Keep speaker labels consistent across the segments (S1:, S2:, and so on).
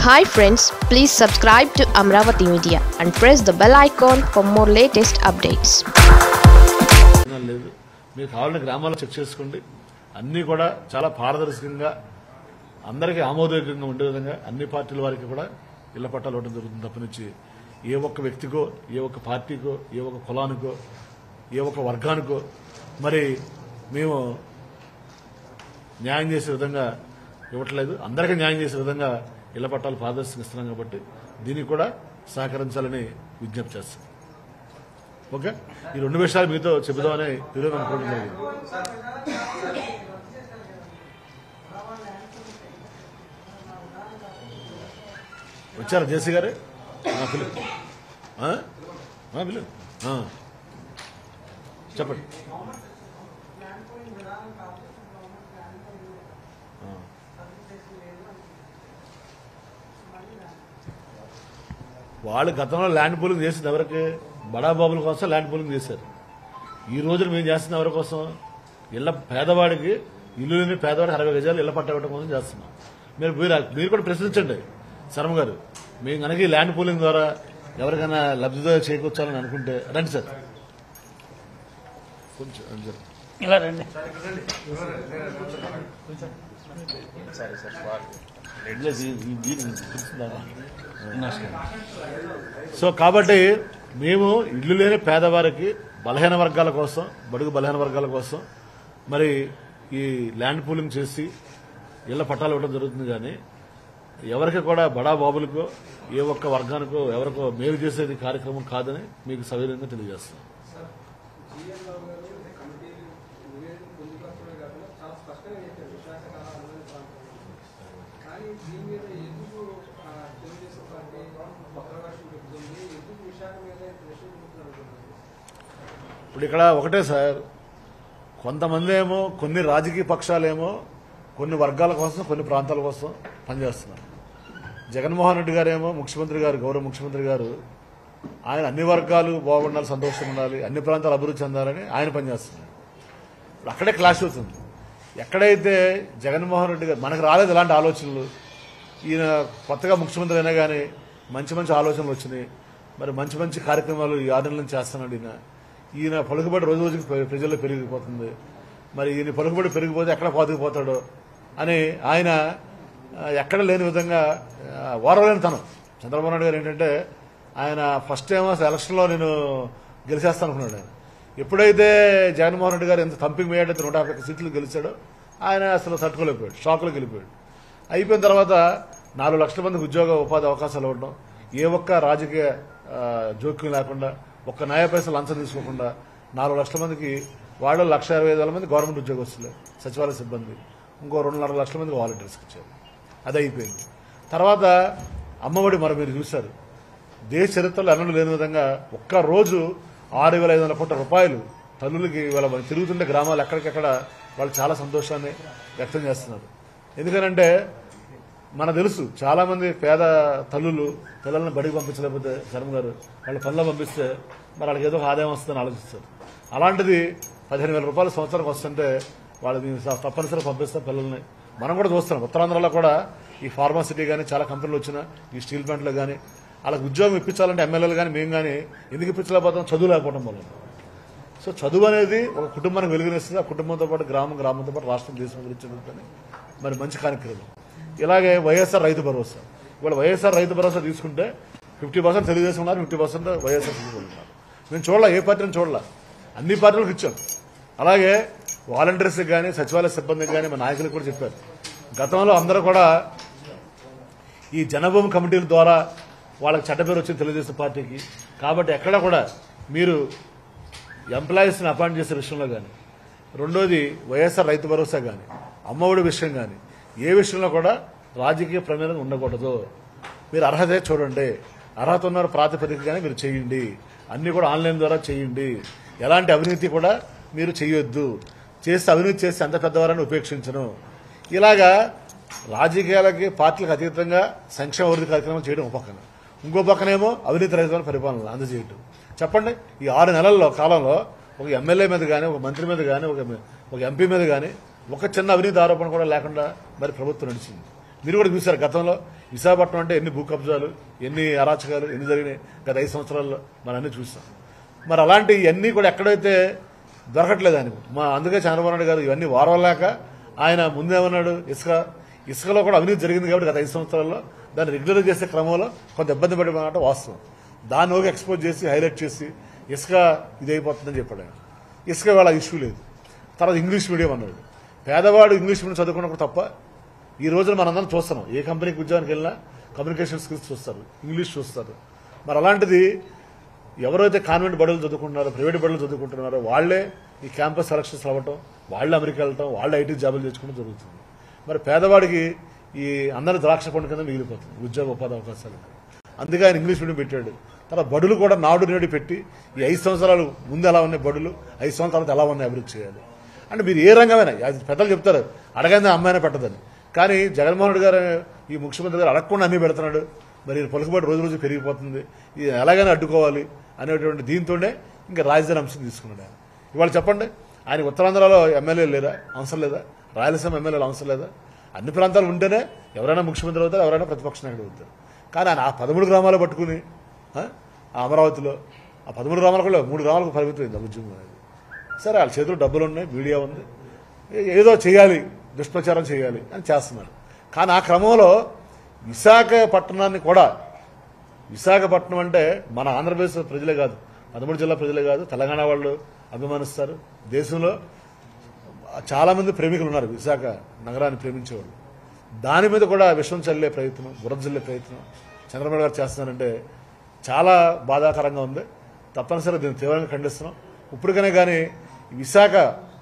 S1: Hi friends please subscribe to Amaravati media and press the bell icon for more latest updates
S2: ప్రయోజనం లేదు మీరు కావాలని గ్రామాల్లో చెక్ చేసుకోండి అన్నీ కూడా చాలా పారదర్శకంగా అందరికీ ఆమోదయోగ్యంగా ఉండే విధంగా అన్ని పార్టీల వారికి కూడా ఇళ్ల పట్టాలు ఇవ్వడం జరుగుతుంది తప్పనిచ్చి ఏ ఒక్క వ్యక్తికో ఏ ఒక్క పార్టీకో ఏ ఒక్క కులానికో ఏ ఒక్క వర్గానికో మరి మేము న్యాయం చేసే విధంగా ఇవ్వట్లేదు అందరికీ న్యాయం చేసే విధంగా ఇళ్ల పట్టాలు పారదర్శకంగా ఇస్తున్నాం కాబట్టి దీనికి కూడా సహకరించాలని విజ్ఞప్తి చేస్తాం ఓకే ఈ రెండు విషయాలు మీతో చెబుదామని ఈరోజు అనుకోవడం జరిగింది వచ్చారా జేసీ గారు ఆ, పిలు ఆ? ఆ, పిలు ఆ. చెప్పండి ఆ. వాళ్ళు గతంలో ల్యాండ్ పూలింగ్ చేసింది ఎవరికి బడాబాబుల కోసం ల్యాండ్ పూలింగ్ చేశారు ఈ రోజున మేము చేస్తున్న ఎవరి కోసం ఇళ్ల పేదవాడికి ఇల్లు లేని పేదవాడికి అరవై గజాలు ఇళ్ల పట్ట ఇవ్వడం కోసం చేస్తున్నాం మీరు మీరు మీరు కూడా ప్రశ్నించండి శర్మ గారు మేము కనుక ఈ ల్యాండ్ పూలింగ్ ద్వారా ఎవరికైనా లబ్ధితో చేకూర్చాలని అనుకుంటే రండి సార్ కొంచెం రండి సార్.
S3: ఇలా రండి
S2: లేదు, ఈ- ఈ- ఈ- తెలుస్తుందా? సో కాబట్టి మేము ఇల్లు లేని పేదవారికి బలహీన వర్గాల కోసం బడుగు బలహీన వర్గాల కోసం మరి ఈ ల్యాండ్ పూలింగ్ చేసి ఇళ్ల పట్టాలు ఇవ్వడం జరుగుతుంది కానీ ఎవరికి కూడా బడా బాబులకో ఏ ఒక్క వర్గానికో ఎవరికో మేలు చేసేది కార్యక్రమం కాదని మీకు సవినయంగా తెలియజేస్తున్నాం
S4: కానీ దీని మీద ఎందుకు ఆ, తెలుగుదేశం పార్టీ కొత్త రాష్ట్రం చెబుతుంది ఎందుకు విశాఖ మీద ప్రెషర్ చూపుతున్నారు
S2: ఇప్పుడు ఇక్కడ ఒకటే సార్ కొంతమంది ఏమో కొన్ని రాజకీయ పక్షాలేమో కొన్ని వర్గాల కోసం కొన్ని ప్రాంతాల కోసం పనిచేస్తున్నారు జగన్మోహన్ రెడ్డి గారేమో ముఖ్యమంత్రి గారు గౌరవ ముఖ్యమంత్రి గారు ఆయన అన్ని వర్గాలు బాగుండాలి సంతోషంగా ఉండాలి అన్ని ప్రాంతాలు అభివృద్ధి చెందాలని ఆయన పనిచేస్తున్నారు ఇప్పుడు అక్కడే క్లాష్ అవుతుంది ఎక్కడైతే జగన్మోహన్ రెడ్డి గారు మనకు రాలేదు ఇలాంటి ఆలోచనలు ఈయన కొత్తగా ముఖ్యమంత్రి అయినా కానీ మంచి మంచి ఆలోచనలు వచ్చినాయి మరి మంచి మంచి కార్యక్రమాలు ఈ ఆరు నెలల నుంచి చేస్తున్నాడు ఈయన ఈయన పలుకుబడి రోజు రోజుకి పె- ప్రజల్లో పెరిగిపోతుంది మరి ఈయన పలుకుబడి పెరిగిపోతే ఎక్కడ పాతుకుపోతాడో అని ఆయన ఆ, ఎక్కడ లేని విధంగా ఆ, ఓరలేని తనం చంద్రబాబు నాయుడు గారు ఏంటంటే ఆయన ఫస్ట్ టైం అసలు ఎలక్షన్లో నేను గెలిచేస్తాను అనుకున్నాడు ఆయన ఎప్పుడైతే జగన్మోహన్ రెడ్డి గారు ఎంత తంపింగ్ వేయడైతే నూట యాభై ఒక్క సీట్లు గెలిచాడో ఆయన అసలు తట్టుకోలేకపోయాడు షాక్లోకి వెళ్ళిపోయాడు అయిపోయిన తర్వాత నాలుగు లక్షల మందికి ఉద్యోగ ఉపాధి అవకాశాలు ఇవ్వడం ఏ ఒక్క రాజకీయ ఆ, జోక్యం లేకుండా ఒక్క న్యాయ పైసలు లంచం తీసుకోకుండా నాలుగు లక్షల మందికి వాళ్ళు లక్ష ఇరవై ఐదు వేల మంది గవర్నమెంట్ ఉద్యోగస్తులే సచివాలయ సిబ్బంది ఇంకో రెండున్నర లక్షల మందికి వాలంటీర్స్కి ఇచ్చారు అది అయిపోయింది తర్వాత అమ్మఒడి మరి మీరు చూశారు దేశ చరిత్రలో ఎన్నడూ లేని విధంగా ఒక్క రోజు ఆరు వేల ఐదు వందల కోట్ల రూపాయలు తల్లులకి ఇవాళ మనం తిరుగుతుంటే గ్రామాలు ఎక్కడికెక్కడ వాళ్ళు చాలా సంతోషాన్ని వ్యక్తం చేస్తున్నారు ఎందుకనంటే మనకు తెలుసు చాలా మంది పేద తల్లులు పిల్లల్ని బడికి పంపించలేకపోతే శర్మ గారు వాళ్ళ పనిలో పంపిస్తే మరి వాళ్ళకి ఏదో ఒక ఆదాయం వస్తుందని ఆలోచిస్తారు అలాంటిది పదిహేను వేల రూపాయలు సంవత్సరానికి వస్తుంటే వాళ్ళని తప్పనిసరిగా పంపిస్తారు పిల్లల్ని మనం కూడా చూస్తున్నాం ఉత్తరాంధ్రలో కూడా ఈ ఫార్మాసిటీ కానీ చాలా కంపెనీలు వచ్చిన ఈ స్టీల్ ప్లాంట్లు కానీ వాళ్ళకి ఉద్యోగం ఇప్పించాలంటే ఎమ్మెల్యేలు కానీ మేము కానీ ఎందుకు ఇప్పించలేకపోతాం చదువు లేకపోవడం వల్ల సో చదువు అనేది ఒక కుటుంబానికి వెలుగునిస్తుంది ఆ కుటుంబంతో పాటు గ్రామం గ్రామంతో పాటు రాష్ట్రం దేశం గురించి మరి మంచి కార్యక్రమం ఇలాగే వైఎస్ఆర్ రైతు భరోసా ఇవాళ వైఎస్ఆర్ రైతు భరోసా తీసుకుంటే ఫిఫ్టీ పర్సెంట్ తెలుగుదేశం ఉన్నారు ఫిఫ్టీ పర్సెంట్ వైఎస్ఆర్ ఉన్నారు మేము చూడలే ఏ పార్టీని చూడలే అన్ని పార్టీలకు ఇచ్చాం అలాగే వాలంటీర్స్కి కానీ సచివాలయ సిబ్బందికి కానీ మా నాయకులకు కూడా చెప్పారు గతంలో అందరూ కూడా ఈ జనభూమి కమిటీల ద్వారా వాళ్ళకి చట్ట పేరు వచ్చింది తెలుగుదేశం పార్టీకి కాబట్టి ఎక్కడ కూడా మీరు ఎంప్లాయీస్ని అపాయింట్ చేసే విషయంలో కానీ రెండోది వైఎస్ఆర్ రైతు భరోసా కానీ అమ్మఒడి విషయం కానీ ఏ విషయంలో కూడా రాజకీయ ప్రమేయం ఉండకూడదు మీరు అర్హతే చూడండి అర్హత ఉన్న ప్రాతిపదికగానే మీరు చేయండి అన్ని కూడా ఆన్లైన్ ద్వారా చేయండి ఎలాంటి అవినీతి కూడా మీరు చేయొద్దు చేస్తే అవినీతి చేస్తే అంత పెద్దవారని ఉపేక్షించను ఇలాగా రాజకీయాలకి పార్టీలకు అతీతంగా సంక్షేమ అభివృద్ధి కార్యక్రమాలు చేయడం ఒక పక్కన ఇంకో పక్కనేమో అవినీతి రహితమైన పరిపాలన అందజేయటం చెప్పండి ఈ ఆరు నెలల్లో కాలంలో ఒక ఎమ్మెల్యే మీద కానీ ఒక మంత్రి మీద కానీ ఒక ఒక ఎంపీ మీద కానీ ఒక చిన్న అవినీతి ఆరోపణ కూడా లేకుండా మరి ప్రభుత్వం నడిచింది మీరు కూడా చూశారు గతంలో విశాఖపట్నం అంటే ఎన్ని భూ కబ్జాలు ఎన్ని అరాచకాలు ఎన్ని జరిగినాయి గత ఐదు సంవత్సరాల్లో మనం అన్ని చూస్తాం మరి అలాంటి ఇవన్నీ కూడా ఎక్కడైతే దొరకట్లేదు ఆయన మా అందుకే చంద్రబాబు నాయుడు గారు ఇవన్నీ వారవలేక ఆయన ముందేమన్నాడు ఇసుక ఇసుకలో కూడా అవినీతి జరిగింది కాబట్టి గత ఐదు సంవత్సరాల్లో దాన్ని రెగ్యులర్ చేసే క్రమంలో కొంత ఇబ్బంది పడే మాట వాస్తవం దాన్ని ఒక ఎక్స్పోజ్ చేసి హైలైట్ చేసి ఇసుక ఇది అయిపోతుందని చెప్పాడు ఆయన ఇసుక వేళ ఇష్యూ లేదు తర్వాత ఇంగ్లీష్ మీడియం అన్నాడు పేదవాడు ఇంగ్లీష్ మీడియం చదువుకున్నప్పుడు తప్ప ఈ రోజున మనందరం చూస్తున్నాం ఏ కంపెనీకి ఉద్యోగానికి వెళ్ళినా కమ్యూనికేషన్ స్కిల్స్ చూస్తారు ఇంగ్లీష్ చూస్తారు మరి అలాంటిది ఎవరైతే కాన్వెంట్ బడులు చదువుకుంటున్నారో ప్రైవేట్ బడులు చదువుకుంటున్నారో వాళ్లే ఈ క్యాంపస్ సెలక్షన్స్ అవ్వటం వాళ్ళే అమెరికా వెళ్ళటం వాళ్ళే ఐటీ జాబులు తెచ్చుకోవడం జరుగుతుంది మరి పేదవాడికి ఈ అందరి ద్రాక్ష పండు కింద మిగిలిపోతుంది ఉద్యోగ ఉపాధి అవకాశాలు అందుకే ఆయన ఇంగ్లీష్ మీడియం పెట్టాడు తర్వాత బడులు కూడా నాడు నేడు పెట్టి ఈ ఐదు సంవత్సరాలు ముందు ఎలా ఉన్నాయి బడులు ఐదు సంవత్సరాల తర్వాత ఎలా ఉన్నాయి అభివృద్ధి చేయాలి అంటే మీరు ఏ రంగమైనా అది పెద్దలు చెప్తారు అడగంది అమ్మాయినే పెట్టదని కానీ జగన్మోహన్ రెడ్డి గారు ఈ ముఖ్యమంత్రి గారు అడగకుండా అన్ని పెడుతున్నాడు మరి ఈ పలుకుబడి రోజు రోజు పెరిగిపోతుంది ఇది ఎలాగైనా అడ్డుకోవాలి అనేటువంటి దీంతోనే ఇంకా రాజధాని అంశం తీసుకున్నాడు ఆయన ఇవాళ చెప్పండి ఆయన ఉత్తరాంధ్రలో ఎమ్మెల్యే లేదా అవసరం లేదా రాయలసీమ ఎమ్మెల్యేలు అవసరం లేదా అన్ని ప్రాంతాలు ఉంటేనే ఎవరైనా ముఖ్యమంత్రి అవుతారు ఎవరైనా ప్రతిపక్ష నాయకుడు అవుతారు కానీ ఆయన ఆ పదమూడు గ్రామాలు పట్టుకుని ఆ, ఆ అమరావతిలో ఆ పదమూడు గ్రామాలు కూడా మూడు గ్రామాలకు పరిమితమైంది ఆ ఉద్యమం అనేది సరే వాళ్ళ చేతిలో డబ్బులు ఉన్నాయి మీడియా ఉంది ఏ- ఏదో చేయాలి దుష్ప్రచారం చేయాలి అని చేస్తున్నారు కానీ ఆ క్రమంలో విశాఖపట్నాన్ని కూడా విశాఖపట్నం అంటే మన ఆంధ్రప్రదేశ్ ప్రజలే కాదు పదమూడు జిల్లా ప్రజలే కాదు తెలంగాణ వాళ్ళు అభిమానిస్తారు దేశంలో చాలా మంది ప్రేమికులు ఉన్నారు విశాఖ నగరాన్ని ప్రేమించేవాళ్ళు దాని మీద కూడా విషం చల్లే ప్రయత్నం బురద చల్లే ప్రయత్నం చంద్రబాబు గారు చేస్తున్నారంటే చాలా బాధాకరంగా ఉంది తప్పనిసరిగా దీన్ని తీవ్రంగా ఖండిస్తున్నాం ఇప్పటికనే కానీ ఈ విశాఖ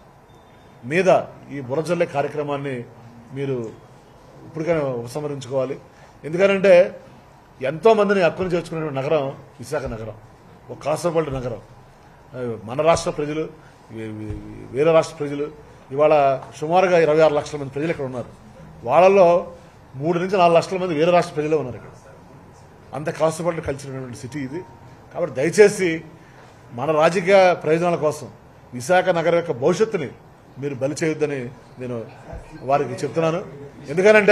S2: మీద ఈ బురద చల్లే కార్యక్రమాన్ని మీరు ఇప్పటికైనా ఉపసంహరించుకోవాలి ఎందుకనంటే ఎంతో మందిని హక్కును చేర్చుకునే నగరం విశాఖ నగరం ఒక కాసరపల్లి నగరం ఆ, మన రాష్ట్ర ప్రజలు వే- వే- వేరే రాష్ట్ర ప్రజలు ఇవాళ సుమారుగా ఇరవై ఆరు లక్షల మంది ప్రజలు ఇక్కడ ఉన్నారు వాళ్ళలో మూడు నుంచి నాలుగు లక్షల మంది వేరే రాష్ట్ర ప్రజలే ఉన్నారు ఇక్కడ అంత కాసుపడి కలిసినటువంటి సిటీ ఇది కాబట్టి దయచేసి మన రాజకీయ ప్రయోజనాల కోసం విశాఖ నగరం యొక్క భవిష్యత్తుని మీరు బలి చేయొద్దని నేను వారికి చెప్తున్నాను ఎందుకనంటే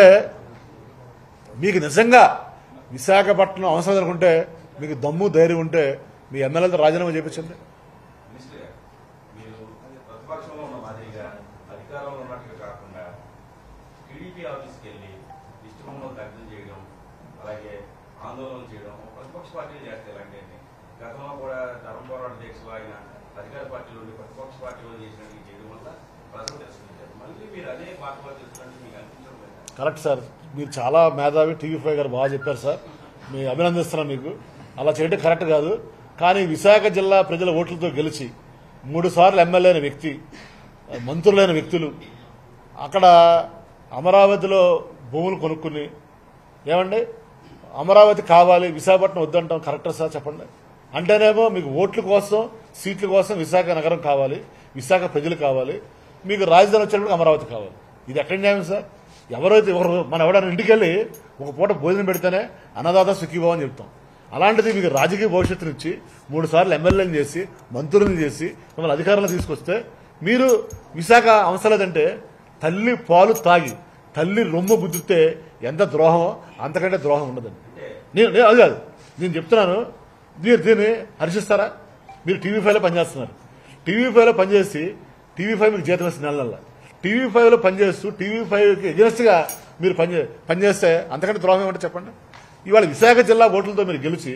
S2: మీకు నిజంగా విశాఖపట్నం అవసరం అనుకుంటే మీకు దమ్ము ధైర్యం ఉంటే మీ ఎమ్మెల్యేలతో రాజీనామా చేయించండి
S3: మినిస్టర్ గారు మీరు ప్రతిపక్షంలో ఉన్న మాదిరిగా అధికారంలో ఉన్నట్టుగా కాకుండా టీడీపీ ఆఫీస్కి వెళ్ళి ఇష్టంలో దగ్ధం చేయడం అలాగే ఆందోళన చేయడం ఒక ప్రతిపక్ష పార్టీలు చేస్తే ఇలాంటివన్నీ గతంలో కూడా ధర్మ పోరాట దీక్షలు ఆయన అధికార పార్టీలో ఉండి ప్రతిపక్ష పార్టీలో చేసినట్టు చేయడం వల్ల ప్రజలు తెలుసుకుంటారు మళ్ళీ మీరు అదే పార్టీలో తెలుసుకున్నట్టు మీకు అనిపించడం లేదా
S2: కరెక్ట్ సార్ మీరు చాలా మేధావి టీవీ ఫైవ్ గారు బాగా చెప్పారు సార్ మీ అభినందిస్తున్నాను మీకు అలా చేయడం కరెక్ట్ కాదు కానీ విశాఖ జిల్లా ప్రజల ఓట్లతో గెలిచి మూడు సార్లు ఎమ్మెల్యే అయిన వ్యక్తి మంత్రులైన వ్యక్తులు అక్కడ అమరావతిలో భూములు కొనుక్కుని ఏమండి అమరావతి కావాలి విశాఖపట్నం వద్దంటాం కరెక్టర్ సార్ చెప్పండి అంటేనేమో మీకు ఓట్ల కోసం సీట్ల కోసం విశాఖ నగరం కావాలి విశాఖ ప్రజలు కావాలి మీకు రాజధాని వచ్చేటప్పుడు అమరావతి కావాలి ఇది ఎక్కడ న్యాయం సార్ ఎవరైతే ఎవరు మనం ఎవడైనా ఇంటికి వెళ్ళి ఒక పూట భోజనం పెడితేనే అన్నదాత సుఖీభావం అని చెప్తాం అలాంటిది మీకు రాజకీయ భవిష్యత్తునిచ్చి మూడు సార్లు ఎమ్మెల్యేలు చేసి మంత్రులను చేసి మిమ్మల్ని అధికారంలో తీసుకొస్తే మీరు విశాఖ అవసరం లేదంటే తల్లి పాలు తాగి తల్లి రొమ్ము గుద్దితే ఎంత ద్రోహమో అంతకంటే ద్రోహం ఉండదండి నేను నేను- అది కాదు నేను చెప్తున్నాను మీరు దీన్ని హర్షిస్తారా మీరు టీవీ ఫైవ్లో పనిచేస్తున్నారు టీవీ ఫైవ్లో పనిచేసి టీవీ ఫైవ్ మీకు జీతం వేస్తుంది నెల నెల టీవీ ఫైవ్లో పనిచేస్తూ టీవీ ఫైవ్కి ఎగెన్స్ట్గా మీరు పనిచే పనిచేస్తే అంతకంటే ద్రోహం ఏమంటే చెప్పండి ఇవాళ విశాఖ జిల్లా ఓట్లతో మీరు గెలిచి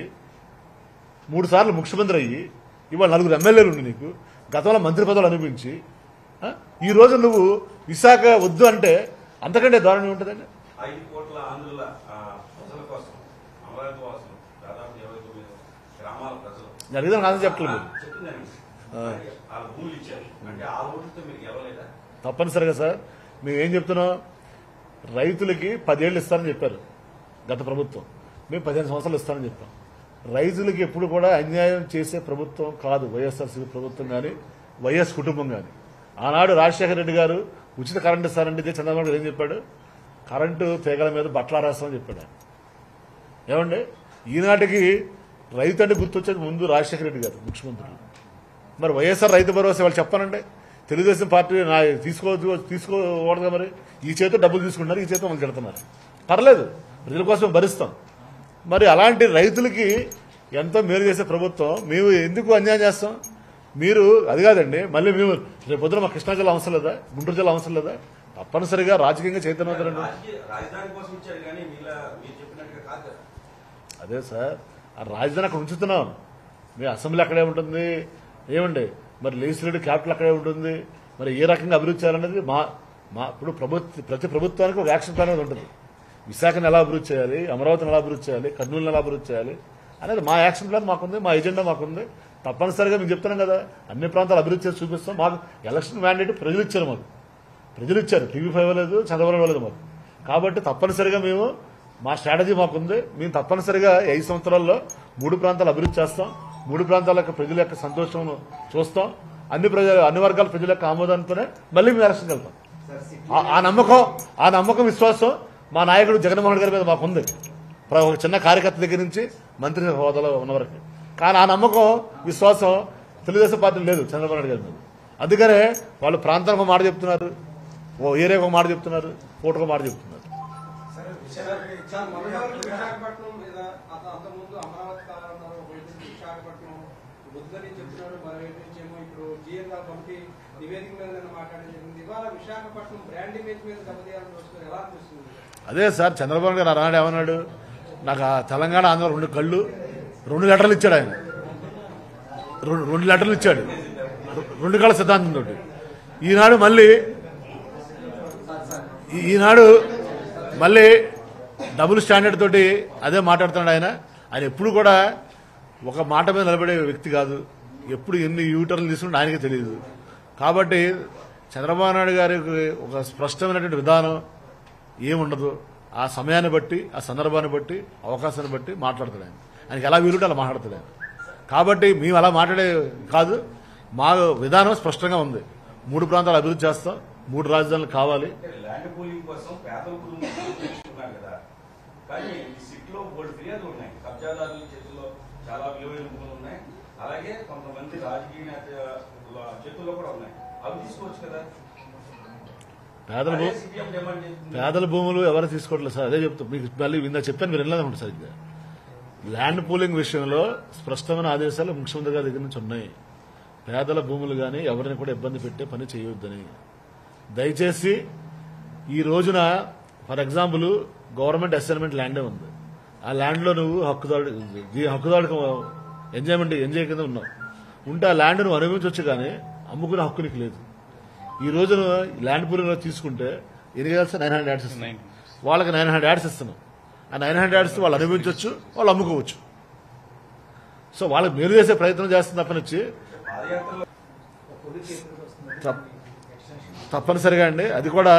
S2: మూడు సార్లు ముఖ్యమంత్రి అయ్యి ఇవాళ నలుగురు ఎమ్మెల్యేలు ఉండి నీకు గతంలో మంత్రి పదవులు అనిపించి ఆ? ఈ రోజు నువ్వు విశాఖ వద్దు అంటే అంతకంటే దారుణం ఉంటుందండి
S3: ఐదు కోట్ల ఆంధ్రుల ఆ, ప్రజల కోసం అమరావతి కోసం దాదాపు ఇరవై తొమ్మిది గ్రామాల ప్రజలు
S2: నేను అడిగిన ఆన్సర్ చెప్పట్లేదు
S3: ఆ, చెప్తున్నాను వాళ్ళ భూములు ఇచ్చారు అంటే ఆ ఓట్లతో మీరు గెలవలేదా
S2: తప్పనిసరిగా సార్ మేము ఏం చెప్తున్నాం రైతులకి పదేళ్ళు ఇస్తారని చెప్పారు గత ప్రభుత్వం మేము పదిహేను సంవత్సరాలు ఇస్తామని చెప్పాం రైతులకి ఎప్పుడు కూడా అన్యాయం చేసే ప్రభుత్వం కాదు వైఎస్ఆర్సీపీ ప్రభుత్వం కానీ వైఎస్ కుటుంబం కానీ ఆనాడు రాజశేఖర రెడ్డి గారు ఉచిత కరెంటు ఇస్తారంటే ఇదే చంద్రబాబు నాయుడు ఏం చెప్పాడు కరెంటు తీగల మీద బట్టలారేస్తామని చెప్పాడు ఆయన ఏమండి ఈనాటికి రైతు అంటే గుర్తొచ్చేది ముందు రాజశేఖర రెడ్డి గారు ముఖ్యమంత్రులు మరి వైఎస్ఆర్ రైతు భరోసా వాళ్ళు చెప్పానండి తెలుగుదేశం పార్టీ నా తీసుకోవద్దు తీసుకోకూడదుగా మరి ఈ చేతితో డబ్బులు తీసుకుంటున్నారు ఈ చేతితో వాళ్ళు తిడుతున్నారు పర్లేదు ప్రజల కోసం భరిస్తాం మరి అలాంటి రైతులకి ఎంతో మేలు చేసే ప్రభుత్వం మేము ఎందుకు అన్యాయం చేస్తాం మీరు అది కాదండి మళ్ళీ మేము రేపు పొద్దున మా కృష్ణా జిల్లా అవసరం లేదా గుంటూరు జిల్లా అవసరం లేదా తప్పనిసరిగా రాజకీయంగా చైతన్యవంతులండి
S3: రాజకీయ రాజధాని కోసం ఇచ్చారు కానీ మీలా మీరు చెప్పినట్టుగా కాదు కదా
S2: అదే సార్ ఆ రాజధాని అక్కడ ఉంచుతున్నాం మీ అసెంబ్లీ అక్కడే ఉంటుంది ఏమండి మరి లెజిస్లేటివ్ క్యాపిటల్ అక్కడే ఉంటుంది మరి ఏ రకంగా అభివృద్ధి చేయాలనేది మా మా ఇప్పుడు ప్రభుత్వ ప్రతి ప్రభుత్వానికి ఒక యాక్షన్ ప్లాన్ అనేది ఉంటుంది విశాఖను ఎలా అభివృద్ధి చేయాలి అమరావతిని ఎలా అభివృద్ధి చేయాలి కర్నూలుని ఎలా అభివృద్ధి చేయాలి అనేది మా యాక్షన్ ప్లాన్ మాకుంది మా ఎజెండా మాకుంది తప్పనిసరిగా మేము చెప్తున్నాం కదా అన్ని ప్రాంతాలు అభివృద్ధి చేసి చూపిస్తాం మాకు ఎలక్షన్ మ్యాండేట్ ప్రజలు ఇచ్చారు మాకు ప్రజలు ఇచ్చారు టీవీ ఫైవ్ లేదు చంద్రబాబు ఇవ్వలేదు మాకు కాబట్టి తప్పనిసరిగా మేము మా స్ట్రాటజీ మాకుంది మేము తప్పనిసరిగా ఈ ఐదు సంవత్సరాల్లో మూడు ప్రాంతాలు అభివృద్ధి చేస్తాం మూడు ప్రాంతాల యొక్క ప్రజల యొక్క సంతోషం చూస్తాం అన్ని ప్రజలు అన్ని వర్గాల ప్రజల యొక్క ఆమోదంతోనే మళ్ళీ మేము ఎలక్షన్కి వెళ్తాం ఆ- ఆ నమ్మకం ఆ నమ్మకం విశ్వాసం మా నాయకుడు జగన్మోహన్ రెడ్డి గారి మీద మాకుంది ప్ర- ఒక చిన్న కార్యకర్త దగ్గర నుంచి మంత్రి హోదాలో ఉన్నవరకు కానీ ఆ నమ్మకం విశ్వాసం తెలుగుదేశం పార్టీ లేదు చంద్రబాబు నాయుడు గారి మీద అందుకనే వాళ్ళు ప్రాంతానికి ఒక మాట చెప్తున్నారు ఓ ఏరియాకి ఒక మాట చెప్తున్నారు పూటకు ఒక మాట చెప్తున్నారు
S4: సార్, మొన్న వరకు విశాఖపట్నం మీద అంత అంతకుముందు అమరావతి కావాలన్నారు ఒకవైపు నుంచి విశాఖపట్నం వద్దని చెప్తున్నాడు మరోవైపు నుంచి ఏమో ఇప్పుడు జిఎన్ఆర్ కమిటీ నివేదిక మీద నిన్న మాట్లాడడం జరిగింది ఇవాళ విశాఖపట్నం బ్రాండ్ ఇమేజ్ మీద దెబ్బతీయాలని వస్తుంది ఎలా అనిపిస్తుంది
S2: అదే సార్ చంద్రబాబు గారు ఆనాడు ఏమన్నాడు నాకు ఆ తెలంగాణ ఆంధ్ర రెండు కళ్ళు రెండు లెటర్లు ఇచ్చాడు ఆయన రెండు రెండు లెటర్లు ఇచ్చాడు రె- రెండు కళ్ళ సిద్ధాంతం తోటి ఈనాడు మళ్ళీ ఈ- ఈనాడు మళ్ళీ డబుల్ స్టాండర్డ్ తోటి అదే మాట్లాడుతున్నాడు ఆయన ఆయన ఎప్పుడు కూడా ఒక మాట మీద నిలబడే వ్యక్తి కాదు ఎప్పుడు ఎన్ని యూటర్లు తీసుకుంటే ఆయనకి తెలియదు కాబట్టి చంద్రబాబు నాయుడు గారికి ఒక స్పష్టమైనటువంటి విధానం ఏముండదు ఆ సమయాన్ని బట్టి ఆ సందర్భాన్ని బట్టి అవకాశాన్ని బట్టి మాట్లాడతాడు ఆయన ఆయనకి ఎలా వీలుంటే అలా మాట్లాడతాడు ఆయన కాబట్టి మేము అలా మాట్లాడే కాదు మా విధానం స్పష్టంగా ఉంది మూడు ప్రాంతాలు అభివృద్ధి చేస్తాం మూడు రాజధానులు కావాలి
S3: అంటే ల్యాండ్ పూలింగ్ కోసం పేదల భూములు తీసుకున్నారు కదా కానీ ఈ సిట్లో బోర్డు ఫిర్యాదులు ఉన్నాయి కబ్జాదారుల చేతుల్లో చాలా విలువైన భూములు ఉన్నాయి అలాగే కొంతమంది రాజకీయ నేతల చేతుల్లో కూడా ఉన్నాయి అవి తీసుకోవచ్చు కదా
S2: పేదల
S3: అదే
S2: భూ
S3: సిపిఎం డిమాండ్ చేస్తుంది
S2: పేదల భూములు ఎవరు తీసుకోవట్లేదు సార్ అదే చెప్తాం మీకు మళ్ళీ ఇందా చెప్పాను మీరు వెళ్ళలేదు సరిగ్గా ల్యాండ్ పూలింగ్ విషయంలో స్పష్టమైన ఆదేశాలు ముఖ్యమంత్రి గారి దగ్గర నుంచి ఉన్నాయి పేదల భూములు కానీ ఎవరిని కూడా ఇబ్బంది పెట్టే పని చేయొద్దని దయచేసి ఈ రోజున ఫర్ ఎగ్జాంపుల్ గవర్నమెంట్ అసైన్మెంట్ ల్యాండే ఉంది ఆ ల్యాండ్లో నువ్వు హక్కుదారు ఈ హక్కుదారుకు ఎంజాయ్మెంట్ ఎంజాయ్ కింద ఉన్నావు ఉంటే ఆ ల్యాండ్ నువ్వు అనుభవించవచ్చు కానీ అమ్ముకునే హక్కు నీకు లేదు ఈ రోజున ల్యాండ్ పూలింగ్ తీసుకుంటే ఎన్ని కలిసి నైన్ హండ్రెడ్ యాడ్స్ ఇస్తున్నాం వాళ్ళకి నైన్ హండ్రెడ్ యాడ్స్ ఇస్తున్నాం ఆ నైన్ హండ్రెడ్ యాడ్స్ వాళ్ళు అనుభవించవచ్చు వాళ్ళు అమ్ముకోవచ్చు సో వాళ్ళకి మేలు చేసే ప్రయత్నం చేస్తుంది తప్పనిచ్చి
S3: పాదయాత్రలో
S2: తప్- తప్పనిసరిగా అండి అది కూడా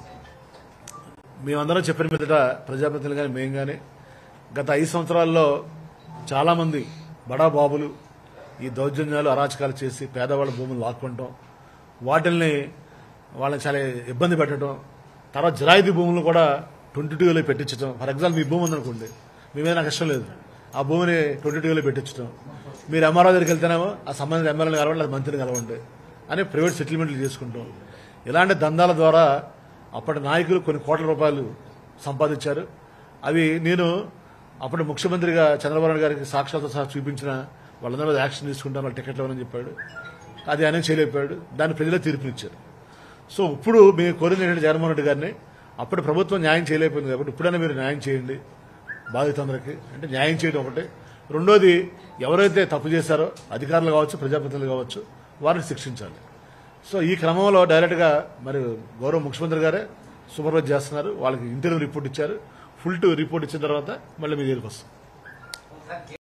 S2: మేమందరం చెప్పిన మీదట ప్రజాప్రతినిధులు కానీ మేము కానీ గత ఐదు సంవత్సరాల్లో చాలామంది బడా బాబులు ఈ దౌర్జన్యాలు అరాచకాలు చేసి పేదవాళ్ళ భూములు లాక్కుంటాం వాటిల్ని వాళ్ళని చాలా ఇబ్బంది పెట్టడం తర్వాత జిరాయితీ భూములు కూడా ట్వంటీ టూలో పెట్టించడం ఫర్ ఎగ్జాంపుల్ మీ భూమి ఉందనుకోండి మీ మీద నాకు ఇష్టం లేదు ఆ భూమిని ట్వంటీ టూలో పెట్టించడం మీరు ఎంఆర్ఓ దగ్గరికి వెళ్తేనేమో ఆ సంబంధిత ఎమ్మెల్యేని కలవండి లేదా మంత్రిని కలవండి అని ప్రైవేట్ సెటిల్మెంట్లు చేసుకుంటాం ఇలాంటి దందాల ద్వారా అప్పటి నాయకులు కొన్ని కోట్ల రూపాయలు సంపాదించారు అవి నేను అప్పుడు ముఖ్యమంత్రిగా చంద్రబాబు నాయుడు గారికి సాక్షాత్ సహా చూపించిన వాళ్ళందరూ మీద యాక్షన్ తీసుకుంటాను వాళ్ళు టికెట్లు ఇవ్వని చెప్పాడు అది ఆయన చేయలేకపోయాడు దాన్ని ప్రజలే తీర్పునిచ్చారు సో ఇప్పుడు మేము కోరింది ఏంటంటే జగన్మోహన్ రెడ్డి గారిని అప్పుడు ప్రభుత్వం న్యాయం చేయలేకపోయింది కాబట్టి ఇప్పుడైనా మీరు న్యాయం చేయండి బాధితులందరికీ అంటే న్యాయం చేయడం ఒకటి రెండోది ఎవరైతే తప్పు చేశారో అధికారులు కావచ్చు ప్రజాప్రతినిధులు కావచ్చు వారిని శిక్షించాలి సో ఈ క్రమంలో డైరెక్ట్గా మరి గౌరవ ముఖ్యమంత్రి గారే సూపర్వైజ్ చేస్తున్నారు వాళ్ళకి ఇంటర్వ్యూ రిపోర్ట్ ఇచ్చారు ఫుల్ టు రిపోర్ట్ ఇచ్చిన తర్వాత మళ్ళీ మీ దగ్గరికి వస్తాం